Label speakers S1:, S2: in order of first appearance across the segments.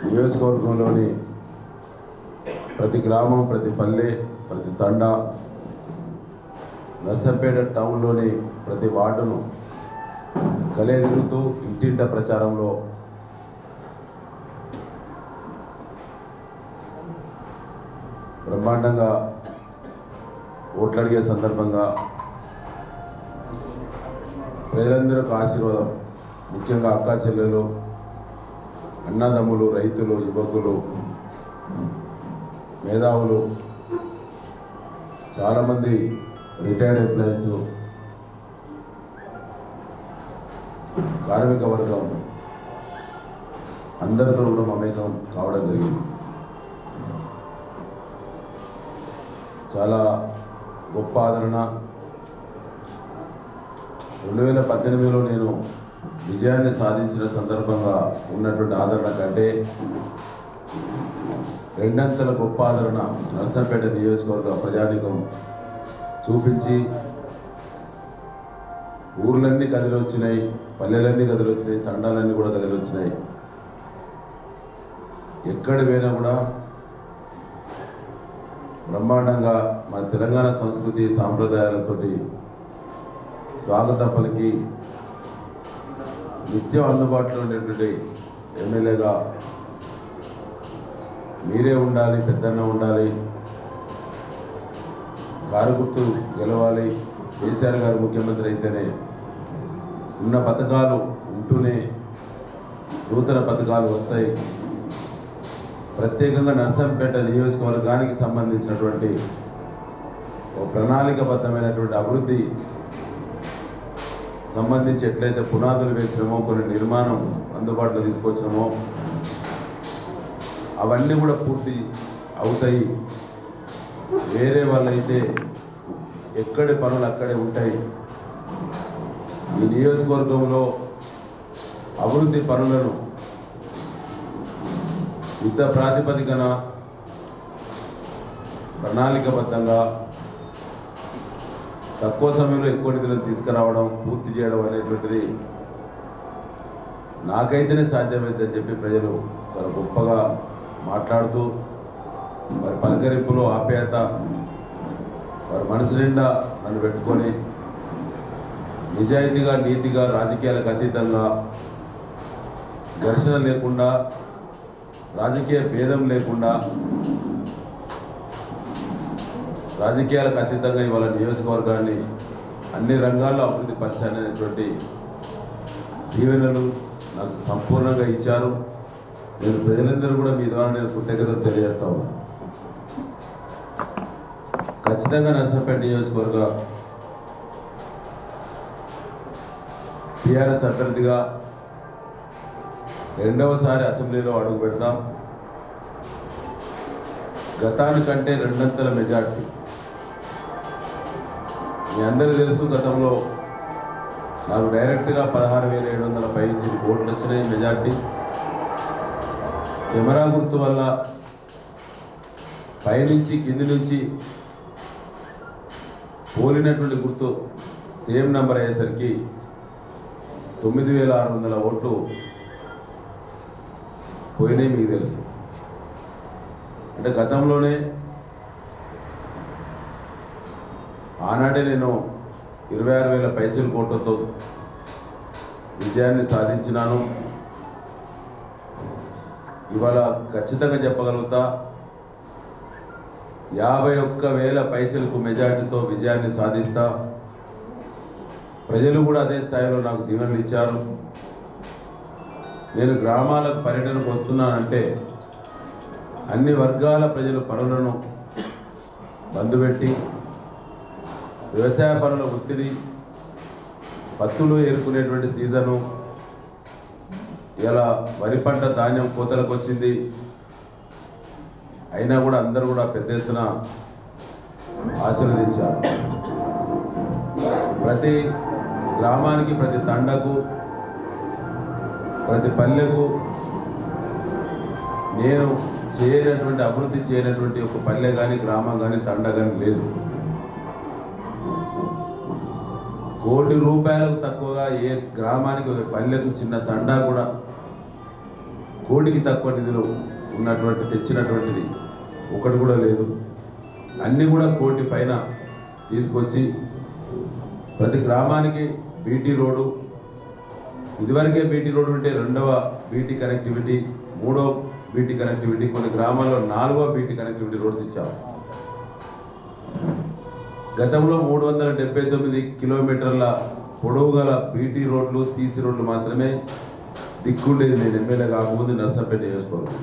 S1: నియోజకవర్గంలోని ప్రతి గ్రామం ప్రతి పల్లె ప్రతి తండ నర్సంపేట టౌన్లోని ప్రతి వార్డును కలియదిరుగుతూ ఇంటింట ప్రచారంలో బ్రహ్మాండంగా ఓట్లు అడిగే సందర్భంగా ప్రజలందరికీ ఆశీర్వాదం ముఖ్యంగా అక్కా చెల్లెలు అన్నదమ్ములు రైతులు యువకులు మేధావులు చాలామంది రిటైర్డ్ ఎంప్లాయీస్ కార్మిక వర్గం అందరితో కూడా మమేకం కావడం జరిగింది చాలా గొప్ప ఆదరణ రెండు వేల పద్దెనిమిదిలో నేను విజయాన్ని సాధించిన సందర్భంగా ఉన్నటువంటి ఆదరణ కంటే రెండంతల గొప్ప ఆదరణ నర్సంపేట నియోజకవర్గ ప్రజానికం చూపించి ఊర్లన్నీ కదిలొచ్చినాయి పల్లెలన్నీ కదిలొచ్చినాయి తండాలన్నీ కూడా కదిలొచ్చినాయి ఎక్కడ పోయినా కూడా బ్రహ్మాండంగా మన తెలంగాణ సంస్కృతి సాంప్రదాయాలతోటి స్వాగతం పలికి నిత్యం అందుబాటులో ఉండేటువంటి ఎమ్మెల్యేగా మీరే ఉండాలి పెద్దన్న ఉండాలి కారు గుర్తు గెలవాలి కేసీఆర్ గారు ముఖ్యమంత్రి అయితేనే ఉన్న పథకాలు ఉంటూనే నూతన పథకాలు వస్తాయి ప్రత్యేకంగా నర్సంపేట నియోజకవర్గానికి సంబంధించినటువంటి ఒక ప్రణాళికబద్ధమైనటువంటి అభివృద్ధి సంబంధించి ఎట్లయితే పునాదులు వేసినామో కొన్ని నిర్మాణం అందుబాటులో తీసుకొచ్చినామో అవన్నీ కూడా పూర్తి అవుతాయి వేరే వాళ్ళైతే ఎక్కడి పనులు అక్కడే ఉంటాయి ఈ నియోజకవర్గంలో అభివృద్ధి పనులను యుద్ధ ప్రాతిపదికన ప్రణాళికబద్ధంగా తక్కువ సమయంలో ఎక్కువ నిధులను తీసుకురావడం పూర్తి చేయడం అనేటువంటిది నాకైతేనే సాధ్యమైందని చెప్పి ప్రజలు చాలా గొప్పగా మాట్లాడుతూ వారి పలకరింపులో ఆప్యాయత వారి మనసు నిండా నన్ను పెట్టుకొని నిజాయితీగా నీతిగా రాజకీయాలకు అతీతంగా ఘర్షణ లేకుండా రాజకీయ భేదం లేకుండా రాజకీయాలకు అతీతంగా ఇవాళ నియోజకవర్గాన్ని అన్ని రంగాల్లో అభివృద్ధి పరిచాలనేటువంటి దీవెనలు నాకు సంపూర్ణంగా ఇచ్చారు నేను ప్రజలందరూ కూడా మీ ద్వారా నేను కృతజ్ఞతలు తెలియజేస్తా ఉన్నాను ఖచ్చితంగా నర్సంపేట నియోజకవర్గ టీఆర్ఎస్ అభ్యర్థిగా రెండవసారి అసెంబ్లీలో అడుగు పెడతాం గతానికంటే రెండంతల మెజార్టీ మీ అందరికీ తెలుసు గతంలో నాకు డైరెక్ట్గా పదహారు వేల ఏడు వందల పైచి ఓట్లు వచ్చినాయి మెజార్టీ కెమెరా గుర్తు వల్ల పైనుంచి కింది నుంచి పోలినటువంటి గుర్తు సేమ్ నెంబర్ అయ్యేసరికి తొమ్మిది వేల ఆరు వందల ఓట్లు పోయినాయి మీకు తెలుసు అంటే గతంలోనే ఆనాడే నేను ఇరవై ఆరు వేల పైసల కోట్లతో విజయాన్ని సాధించినాను ఇవాళ ఖచ్చితంగా చెప్పగలుగుతా యాభై ఒక్క వేల పైసలకు మెజార్టీతో విజయాన్ని సాధిస్తా ప్రజలు కూడా అదే స్థాయిలో నాకు దీవెనలు ఇచ్చారు నేను గ్రామాలకు పర్యటనకు వస్తున్నానంటే అన్ని వర్గాల ప్రజల పనులను బంధుపెట్టి వ్యవసాయ పనుల ఒత్తిడి పత్తులు ఏరుకునేటువంటి సీజను ఇలా వరి పంట ధాన్యం కోతలకు వచ్చింది అయినా కూడా అందరూ కూడా పెద్ద ఎత్తున ఆశీర్వదించారు ప్రతి గ్రామానికి ప్రతి తండకు ప్రతి పల్లెకు నేను చేయనటువంటి అభివృద్ధి చేయనటువంటి ఒక పల్లె కానీ గ్రామం కానీ తండ కానీ లేదు కోటి రూపాయలకు తక్కువగా ఏ గ్రామానికి ఒక పల్లెకు చిన్న తండా కూడా కోటికి తక్కువ నిధులు ఉన్నటువంటి తెచ్చినటువంటిది ఒకటి కూడా లేదు అన్నీ కూడా కోటి పైన తీసుకొచ్చి ప్రతి గ్రామానికి బీటీ రోడ్డు ఇదివరకే బీటీ రోడ్డు ఉంటే రెండవ బీటీ కనెక్టివిటీ మూడో బీటీ కనెక్టివిటీ కొన్ని గ్రామాల్లో నాలుగో బీటీ కనెక్టివిటీ రోడ్స్ ఇచ్చాము గతంలో మూడు వందల డెబ్బై తొమ్మిది కిలోమీటర్ల పొడవు గల బీటీ రోడ్లు సీసీ రోడ్లు మాత్రమే దిక్కుండేది నేను ఎమ్మెల్యే కాకముందు నర్సంపేట నియోజకవర్గం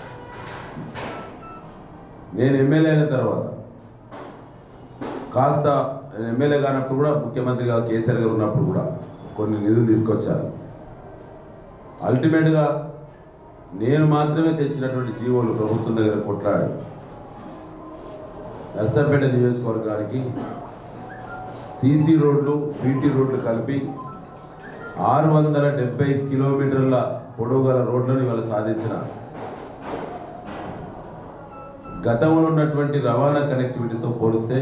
S1: నేను ఎమ్మెల్యే అయిన తర్వాత కాస్త నేను ఎమ్మెల్యే కానప్పుడు కూడా ముఖ్యమంత్రిగా కేసీఆర్ గారు ఉన్నప్పుడు కూడా కొన్ని నిధులు తీసుకొచ్చారు అల్టిమేట్గా నేను మాత్రమే తెచ్చినటువంటి జీవోలు ప్రభుత్వం దగ్గర కొట్లాడి నర్సంపేట నియోజకవర్గానికి సీసీ రోడ్లు బీటీ రోడ్లు కలిపి ఆరు వందల డెబ్బై కిలోమీటర్ల పొడవు గల రోడ్లను ఇవాళ సాధించిన గతంలో ఉన్నటువంటి రవాణా కనెక్టివిటీతో పోలిస్తే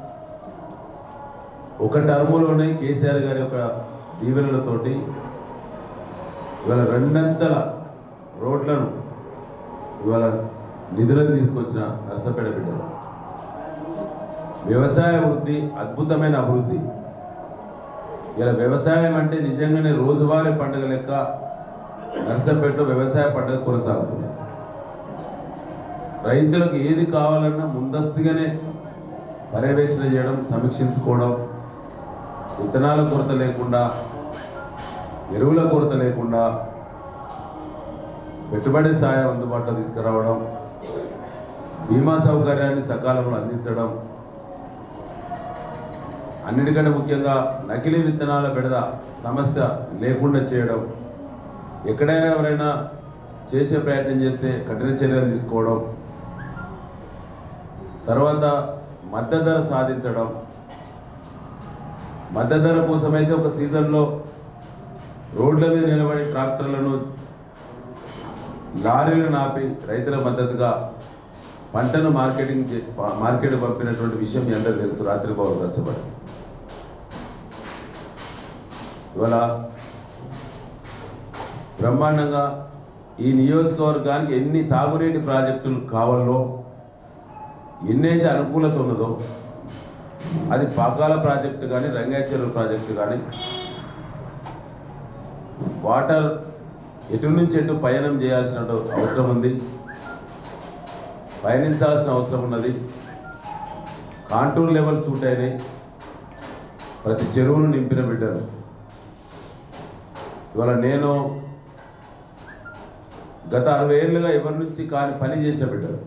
S1: ఒక టర్ములోనే కేసీఆర్ గారి యొక్క దీవెనలతోటి ఇవాళ రెండంతల రోడ్లను ఇవాళ నిధులను తీసుకొచ్చిన నర్సపేట బిడ్డలు వ్యవసాయ అభివృద్ధి అద్భుతమైన అభివృద్ధి ఇలా వ్యవసాయం అంటే నిజంగానే రోజువారీ పండుగ లెక్క నర్సంపేటలో వ్యవసాయ పండుగ కొనసాగుతుంది రైతులకు ఏది కావాలన్నా ముందస్తుగానే పర్యవేక్షణ చేయడం సమీక్షించుకోవడం విత్తనాల కొరత లేకుండా ఎరువుల కొరత లేకుండా పెట్టుబడి సాయం అందుబాటులో తీసుకురావడం బీమా సౌకర్యాన్ని సకాలంలో అందించడం అన్నిటికంటే ముఖ్యంగా నకిలీ విత్తనాల బెడద సమస్య లేకుండా చేయడం ఎక్కడైనా ఎవరైనా చేసే ప్రయత్నం చేస్తే కఠిన చర్యలు తీసుకోవడం తర్వాత మద్దతు ధర సాధించడం మద్దతు ధర కోసమైతే ఒక సీజన్లో రోడ్ల మీద నిలబడి ట్రాక్టర్లను లారీలను నాపి రైతుల మద్దతుగా పంటను మార్కెటింగ్ చే- మార్కెట్ పంపినటువంటి విషయం మీ అందరికీ తెలుసు రాత్రి బాబు కష్టపడి ఇవాళ బ్రహ్మాండంగా ఈ నియోజకవర్గానికి ఎన్ని సాగునీటి ప్రాజెక్టులు కావాలో ఎన్నైతే అనుకూలత ఉన్నదో అది పాకాల ప్రాజెక్టు కానీ రంగాచెరువు ప్రాజెక్టు కానీ వాటర్ ఎటు నుంచి ఎటు పయనం చేయాల్సిన అవసరం ఉంది పయనించాల్సిన అవసరం ఉన్నది కాంటూర్ లెవెల్ సూట్ అయినాయి ప్రతి చెరువును నింపిన బిడ్డరు ఇవాళ నేను గత అరవై ఏళ్ళుగా ఎవరి నుంచి కాని పని చేసిన బిడ్డరు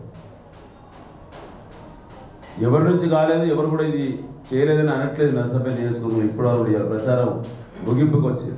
S1: ఎవరి నుంచి కాలేదు ఎవరు కూడా ఇది చేయలేదని అనట్లేదు నర్సపై నియోజకవర్గం ఇప్పుడు ఆవిడ ఇవాళ ప్రచారం ముగింపుకు వచ్చింది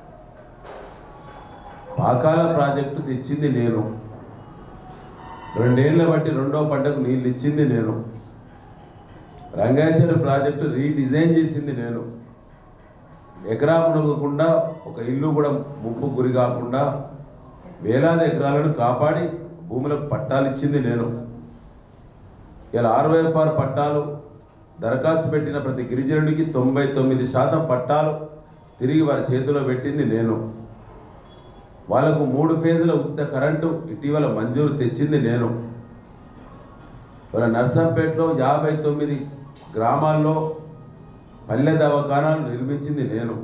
S1: పాకాల ప్రాజెక్టు తెచ్చింది నేను రెండేళ్ల బట్టి రెండో పంటకు నీళ్ళు ఇచ్చింది నేను రంగాచల ప్రాజెక్టు రీడిజైన్ చేసింది నేను ఎకరా మునగకుండా ఒక ఇల్లు కూడా ముప్పు గురి కాకుండా వేలాది ఎకరాలను కాపాడి భూములకు పట్టాలు ఇచ్చింది నేను ఇలా ఆర్వైఎఫ్ఆర్ పట్టాలు దరఖాస్తు పెట్టిన ప్రతి గిరిజనుడికి తొంభై తొమ్మిది శాతం పట్టాలు తిరిగి వారి చేతిలో పెట్టింది నేను వాళ్ళకు మూడు ఫేజుల ఉచిత కరెంటు ఇటీవల మంజూరు తెచ్చింది నేను ఇవాళ నర్సంపేటలో యాభై తొమ్మిది గ్రామాల్లో పల్లె దవాఖానాలు నిర్మించింది నేను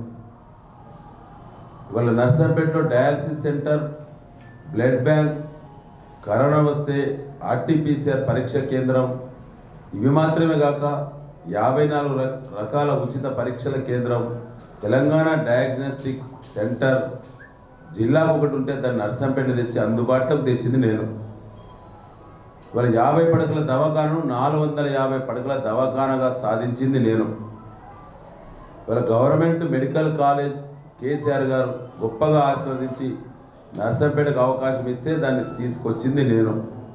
S1: ఇవాళ నర్సంపేటలో dialysis centre blood bank corona వస్తే ఆర్టీపీసీఆర్ పరీక్ష కేంద్రం ఇవి మాత్రమే కాక యాభై నాలుగు ర- రకాల ఉచిత పరీక్షల కేంద్రం తెలంగాణ డయాగ్నోస్టిక్ సెంటర్ జిల్లాకు ఒకటి ఉంటే దాన్ని నర్సంపేట తెచ్చి అందుబాటులోకి తెచ్చింది నేను ఇవాళ యాభై పడకల దవాఖానను నాలుగు వందల యాభై పడకల దవాఖానగా సాధించింది నేను ఇవాళ గవర్నమెంట్ మెడికల్ కాలేజ్ కేసీఆర్ గారు గొప్పగా ఆశీర్వదించి నర్సంపేటకు అవకాశం ఇస్తే దాన్ని తీసుకొచ్చింది నేను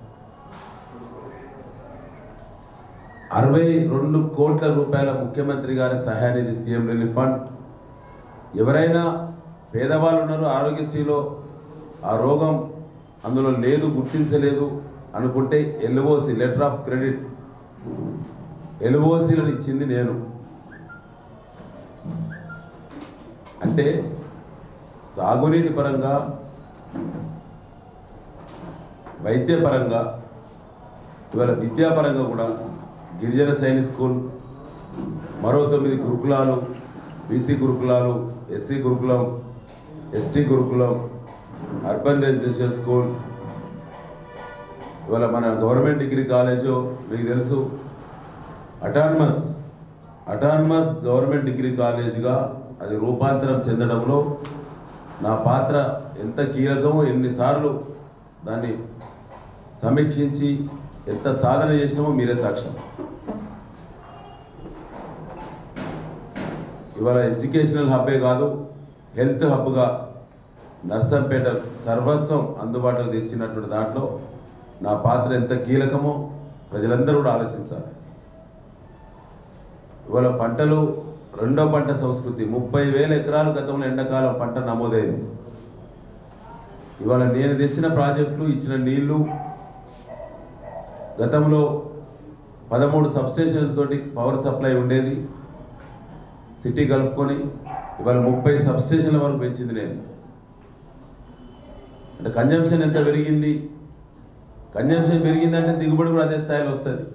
S1: అరవై రెండు కోట్ల రూపాయల ముఖ్యమంత్రి గారి సహాయనిధి సీఎం రిలీఫ్ ఫండ్ ఎవరైనా పేదవాళ్ళు ఉన్నారు ఆరోగ్యశ్రీలో ఆ రోగం అందులో లేదు గుర్తించలేదు అనుకుంటే ఎల్ఓసి లెటర్ ఆఫ్ క్రెడిట్ ఎల్ఓసీలను ఇచ్చింది నేను అంటే సాగునీటి పరంగా వైద్యపరంగా ఇవాళ విద్యాపరంగా కూడా గిరిజన సైనిక్ స్కూల్ మరో తొమ్మిది గురుకులాలు బీసీ గురుకులాలు ఎస్సీ గురుకులం ఎస్టీ గురుకులం అర్బన్ రెసిడెన్షియల్ స్కూల్ ఇవాళ మన గవర్నమెంట్ డిగ్రీ కాలేజు మీకు తెలుసు అటానమస్ అటానమస్ గవర్నమెంట్ డిగ్రీ కాలేజ్గా అది రూపాంతరం చెందడంలో నా పాత్ర ఎంత కీలకమో ఎన్నిసార్లు దాన్ని సమీక్షించి ఎంత సాధన చేసినామో మీరే సాక్ష్యం ఇవాళ ఎడ్యుకేషనల్ హబ్బే కాదు హెల్త్ హబ్గా నర్సంపేట సర్వస్వం అందుబాటులోకి తెచ్చినటువంటి దాంట్లో నా పాత్ర ఎంత కీలకమో ప్రజలందరూ కూడా ఆలోచించాలి ఇవాళ పంటలు రెండో పంట సంస్కృతి ముప్పై వేల ఎకరాలు గతంలో ఎండాకాలం పంట నమోదైంది ఇవాళ నేను తెచ్చిన ప్రాజెక్టులు ఇచ్చిన నీళ్లు గతంలో పదమూడు సబ్స్టేషన్లతోటి పవర్ సప్లై ఉండేది సిటీ కలుపుకొని ఇవాళ ముప్పై సబ్స్టేషన్ల వరకు పెంచింది నేను అంటే కన్జంప్షన్ ఎంత పెరిగింది కన్జంప్షన్ పెరిగిందంటే దిగుబడి కూడా అదే స్థాయిలో వస్తుంది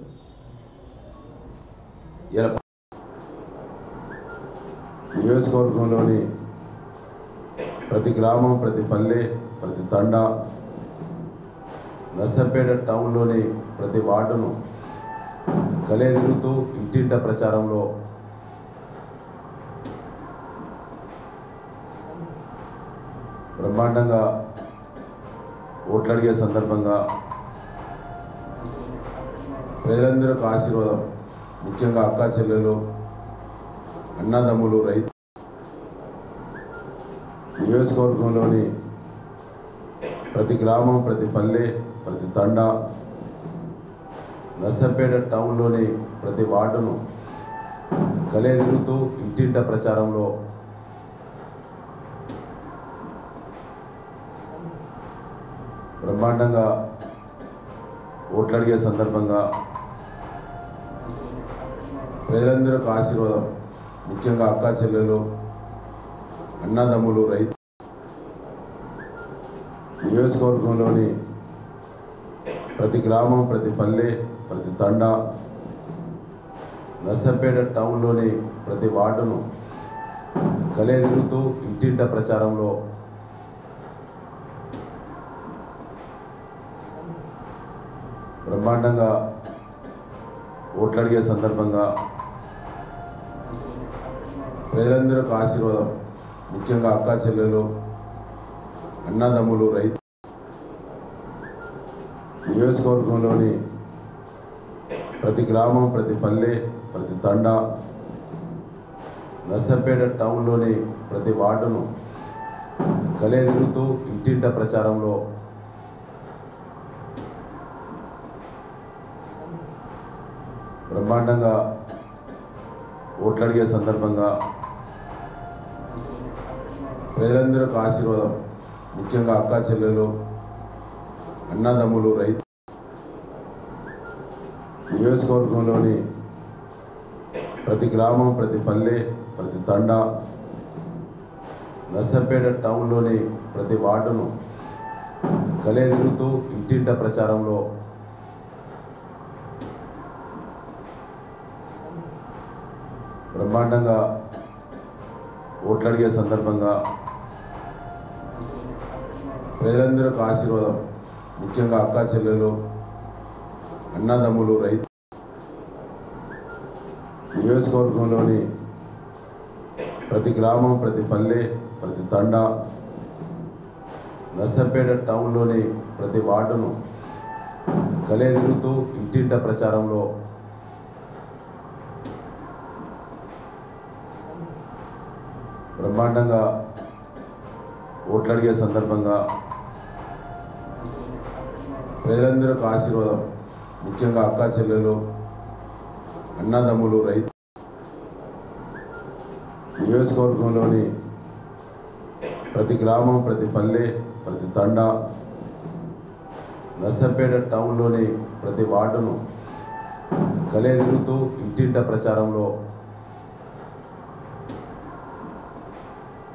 S1: ఇలా నియోజకవర్గంలోని ప్రతి గ్రామం ప్రతి పల్లె ప్రతి తండ నర్సంపేట టౌన్లోని ప్రతి వార్డును కలేదిరుగుతూ ఇంటింట ప్రచారంలో బ్రహ్మాండంగా ఓట్లు అడిగే సందర్భంగా ప్రజలందరూ ఆశీర్వాదం ముఖ్యంగా అక్కా చెల్లెలు అన్నదమ్ములు రైతు నియోజకవర్గంలోని ప్రతి గ్రామం ప్రతి పల్లె ప్రతి తండ నర్సంపేట టౌన్లోని ప్రతి వార్డును కలేదిరుగుతూ ఇంటింట ప్రచారంలో బ్రహ్మాండంగా ఓట్లు అడిగే సందర్భంగా ప్రజలందరూ ఆశీర్వాదం ముఖ్యంగా అక్కా చెల్లెలు అన్నదమ్ములు రైతు నియోజకవర్గంలోని ప్రతి గ్రామం ప్రతి పల్లె ప్రతి తండ నర్సంపేట టౌన్లోని ప్రతి వార్డును కలేదిరుగుతూ ఇంటింట ప్రచారంలో బ్రహ్మాండంగా ఓట్లు అడిగే సందర్భంగా ప్రజలందరూ ఆశీర్వాదం ముఖ్యంగా అక్కా చెల్లెలు అన్నదమ్ములు రైతు నియోజకవర్గంలోని ప్రతి గ్రామం ప్రతి పల్లె ప్రతి తండ నర్సంపేట టౌన్లోని ప్రతి వార్డును కలేదిరుగుతూ ఇంటింట ప్రచారంలో బ్రహ్మాండంగా ఓట్లు అడిగే సందర్భంగా ప్రజలందరూ ఆశీర్వాదం ముఖ్యంగా అక్కా చెల్లెలు అన్నదమ్ములు రైతు నియోజకవర్గంలోని ప్రతి గ్రామం ప్రతి పల్లె ప్రతి తండ నర్సంపేట టౌన్లోని ప్రతి వార్డును కలేదిరుగుతూ ఇంటింట ప్రచారంలో బ్రహ్మాండంగా ఓట్లు అడిగే సందర్భంగా ప్రజలందరూ ఆశీర్వాదం ముఖ్యంగా అక్కా చెల్లెలు అన్నదమ్ములు రైతు నియోజకవర్గంలోని ప్రతి గ్రామం ప్రతి పల్లె ప్రతి తండ నర్సంపేట టౌన్లోని ప్రతి వార్డును కలేదిరుగుతూ ఇంటింట ప్రచారంలో బ్రహ్మాండంగా ఓట్లు అడిగే సందర్భంగా ప్రజలందరూ ఆశీర్వాదం ముఖ్యంగా అక్కా చెల్లెలు అన్నదమ్ములు రైతు నియోజకవర్గంలోని ప్రతి గ్రామం ప్రతి పల్లె ప్రతి తండ నర్సంపేట టౌన్లోని ప్రతి వార్డును కలేదిరుగుతూ ఇంటింట ప్రచారంలో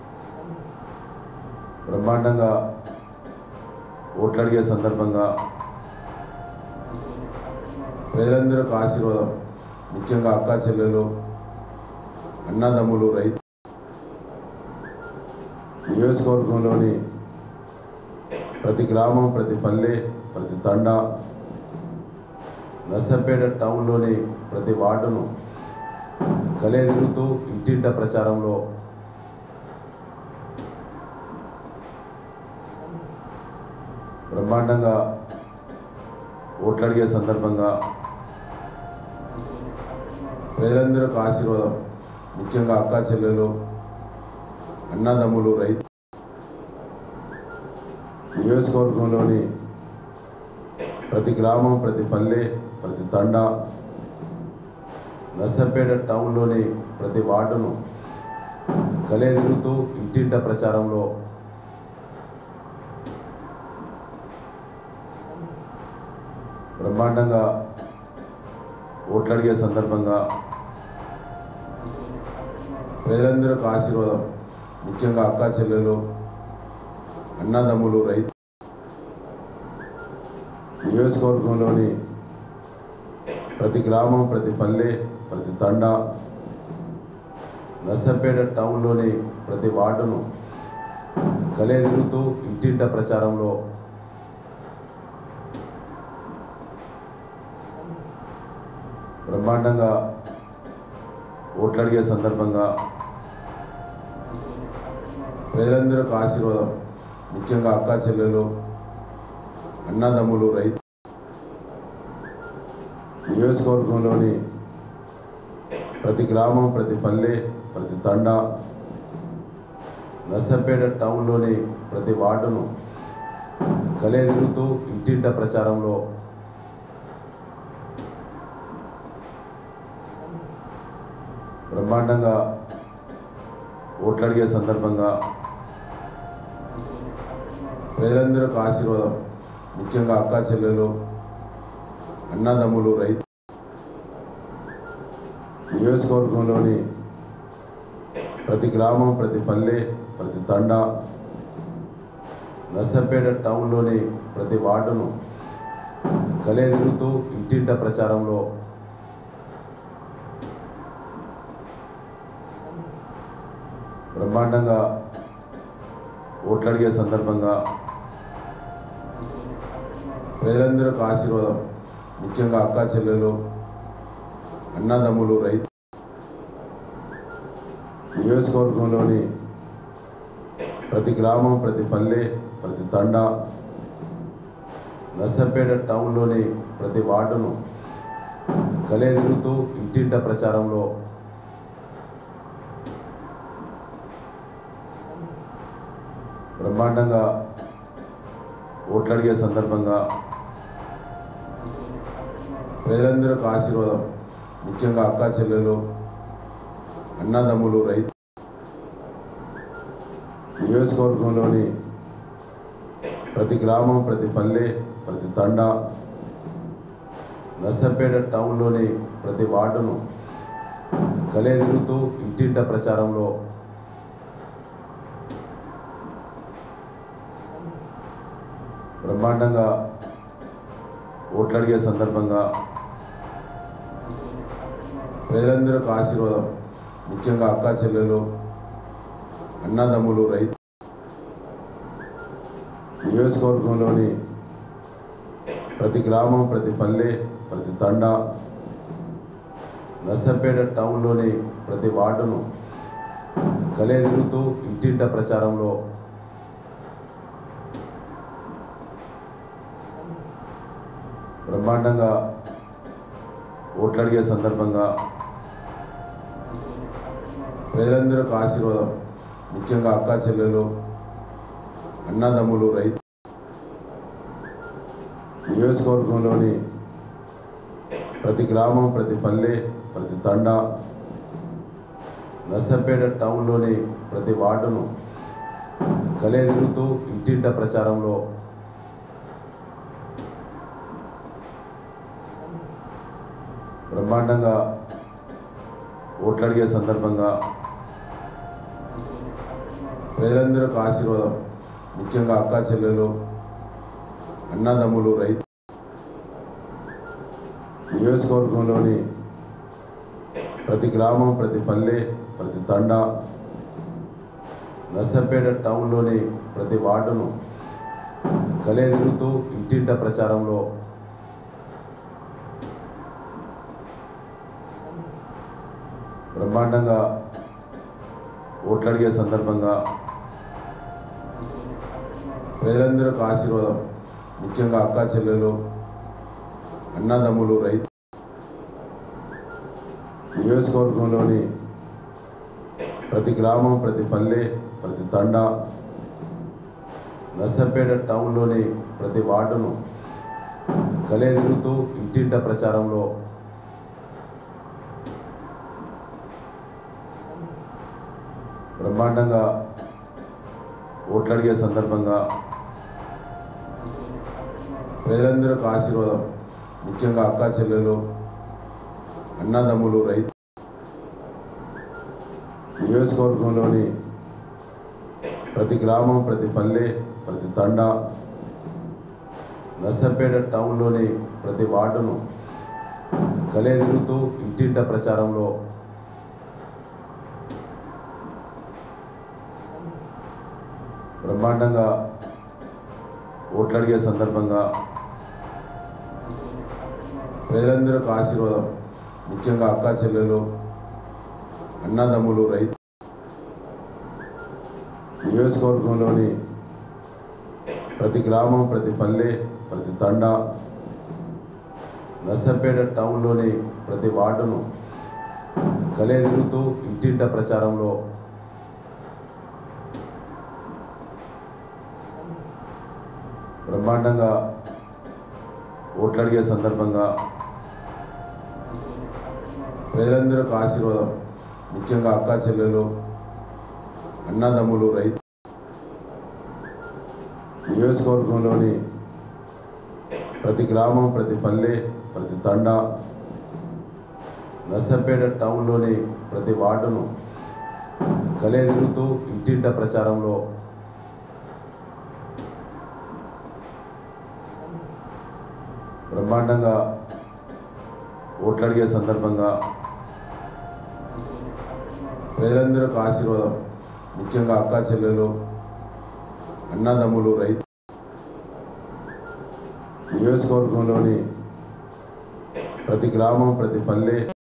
S1: బ్రహ్మాండంగా ఓట్లు అడిగే సందర్భంగా ప్రజలందరికీ ఆశీర్వాదం ముఖ్యంగా అక్కా చెల్లెలు అన్నదమ్ములు రైతు నియోజకవర్గంలోని ప్రతి గ్రామం ప్రతి పల్లె ప్రతి తండ నర్సంపేట టౌన్లోని ప్రతి వార్డును కలెదిరుగుతూ ఇంటింట ప్రచారంలో బ్రహ్మాండంగా ఓట్లు అడిగే సందర్భంగా ప్రజలందరికీ ఆశీర్వాదం ముఖ్యంగా అక్కా చెల్లెలు అన్నదమ్ములు రైతు నియోజకవర్గంలోని ప్రతి గ్రామం ప్రతి పల్లె ప్రతి తండ నర్సంపేట టౌన్లోని ప్రతి వార్డును కలెదిరుగుతూ ఇంటింట ప్రచారంలో బ్రహ్మాండంగా ఓట్లు అడిగే సందర్భంగా ప్రజలందరికీ ఆశీర్వాదం ముఖ్యంగా అక్కా చెల్లెలు అన్నదమ్ములు రైతు నియోజకవర్గంలోని ప్రతి గ్రామం ప్రతి పల్లె ప్రతి తండ నర్సంపేట టౌన్లోని ప్రతి వార్డును కలెదిరుగుతూ ఇంటింట ప్రచారంలో బ్రహ్మాండంగా ఓట్లు అడిగే సందర్భంగా ప్రజలందరికీ ఆశీర్వాదం ముఖ్యంగా అక్కా చెల్లెలు అన్నదమ్ములు రైతు నియోజకవర్గంలోని ప్రతి గ్రామం ప్రతి పల్లె ప్రతి తండ నర్సంపేట టౌన్లోని ప్రతి వార్డును కలెదిరుగుతూ ఇంటింట ప్రచారంలో బ్రహ్మాండంగా ఓట్లు అడిగే సందర్భంగా ప్రజలందరికీ ఆశీర్వాదం ముఖ్యంగా అక్కా చెల్లెలు అన్నదమ్ములు రైతు నియోజకవర్గంలోని ప్రతి గ్రామం ప్రతి పల్లె ప్రతి తండ నర్సంపేట టౌన్లోని ప్రతి వార్డును కలెదిరుగుతూ ఇంటింట ప్రచారంలో బ్రహ్మాండంగా ఓట్లు అడిగే సందర్భంగా ప్రజలందరికీ ఆశీర్వాదం ముఖ్యంగా అక్కా చెల్లెలు అన్నదమ్ములు రైతు నియోజకవర్గంలోని ప్రతి గ్రామం ప్రతి పల్లె ప్రతి తండ నర్సంపేట టౌన్లోని ప్రతి వార్డును కలెదిరుగుతూ ఇంటింట ప్రచారంలో బ్రహ్మాండంగా ఓట్లు అడిగే సందర్భంగా ప్రజలందరికీ ఆశీర్వాదం ముఖ్యంగా అక్కా చెల్లెలు అన్నదమ్ములు రైతు నియోజకవర్గంలోని ప్రతి గ్రామం ప్రతి పల్లె ప్రతి తండ నర్సంపేట టౌన్లోని ప్రతి వార్డును కలెదిరుగుతూ ఇంటింట ప్రచారంలో బ్రహ్మాండంగా ఓట్లు అడిగే సందర్భంగా ప్రజలందరికీ ఆశీర్వాదం ముఖ్యంగా అక్కా చెల్లెలు అన్నదమ్ములు రైతు నియోజకవర్గంలోని ప్రతి గ్రామం ప్రతి పల్లె ప్రతి తండ నర్సంపేట టౌన్లోని ప్రతి వార్డును కలెదిరుగుతూ ఇంటింట ప్రచారంలో బ్రహ్మాండంగా ఓట్లు అడిగే సందర్భంగా ప్రజలందరికీ ఆశీర్వాదం ముఖ్యంగా అక్కా చెల్లెలు అన్నదమ్ములు రైతు నియోజకవర్గంలోని ప్రతి గ్రామం ప్రతి పల్లె ప్రతి తండ నర్సంపేట టౌన్లోని ప్రతి వార్డును కలెదిరుగుతూ ఇంటింట ప్రచారంలో బ్రహ్మాండంగా ఓట్లు అడిగే సందర్భంగా ప్రజలందరికీ ఆశీర్వాదం ముఖ్యంగా అక్కా చెల్లెలు అన్నదమ్ములు రైతు నియోజకవర్గంలోని ప్రతి గ్రామం ప్రతి పల్లె ప్రతి తండ నర్సంపేట టౌన్లోని ప్రతి వార్డును కలియదిరుగుతూ ఇంటింట ప్రచారంలో బ్రహ్మాండంగా ఓట్లు అడిగే సందర్భంగా ప్రజలందరూ ఆశీర్వాదం ముఖ్యంగా అక్కా చెల్లెలు అన్నదమ్ములు రైతు నియోజకవర్గంలోని ప్రతి గ్రామం ప్రతి పల్లె ప్రతి తండ నర్సంపేట టౌన్లోని ప్రతి వార్డును కలియదిరుగుతూ ఇంటింట ప్రచారంలో బ్రహ్మాండంగా ఓట్లు అడిగే సందర్భంగా ప్రజలందరూ ఆశీర్వాదం ముఖ్యంగా అక్కా చెల్లెలు అన్నదమ్ములు రైతు నియోజకవర్గంలోని ప్రతి గ్రామం ప్రతి పల్లె ప్రతి తండ నర్సంపేట టౌన్లోని ప్రతి వార్డును కలియదిరుగుతూ ఇంటింట ప్రచారంలో బ్రహ్మాండంగా ఓట్లు అడిగే సందర్భంగా ప్రజలందరూ ఆశీర్వాదం ముఖ్యంగా అక్కా చెల్లెలు అన్నదమ్ములు రైతు నియోజకవర్గంలోని ప్రతి గ్రామం ప్రతి పల్లె ప్రతి తండ నర్సంపేట టౌన్లోని ప్రతి వార్డును కలియదిరుగుతూ ఇంటింట ప్రచారంలో బ్రహ్మాండంగా ఓట్లు అడిగే సందర్భంగా ప్రజలందరూ ఆశీర్వాదం ముఖ్యంగా అక్కా చెల్లెలు అన్నదమ్ములు రైతు నియోజకవర్గంలోని ప్రతి గ్రామం ప్రతి పల్లె ప్రతి తండ నర్సంపేట టౌన్లోని ప్రతి వార్డును కలియదిరుగుతూ ఇంటింట ప్రచారంలో బ్రహ్మాండంగా ఓట్లు అడిగే సందర్భంగా ప్రజలందరూ ఆశీర్వాదం ముఖ్యంగా అక్కా చెల్లెలు అన్నదమ్ములు రైతు నియోజకవర్గంలోని ప్రతి గ్రామం ప్రతి పల్లె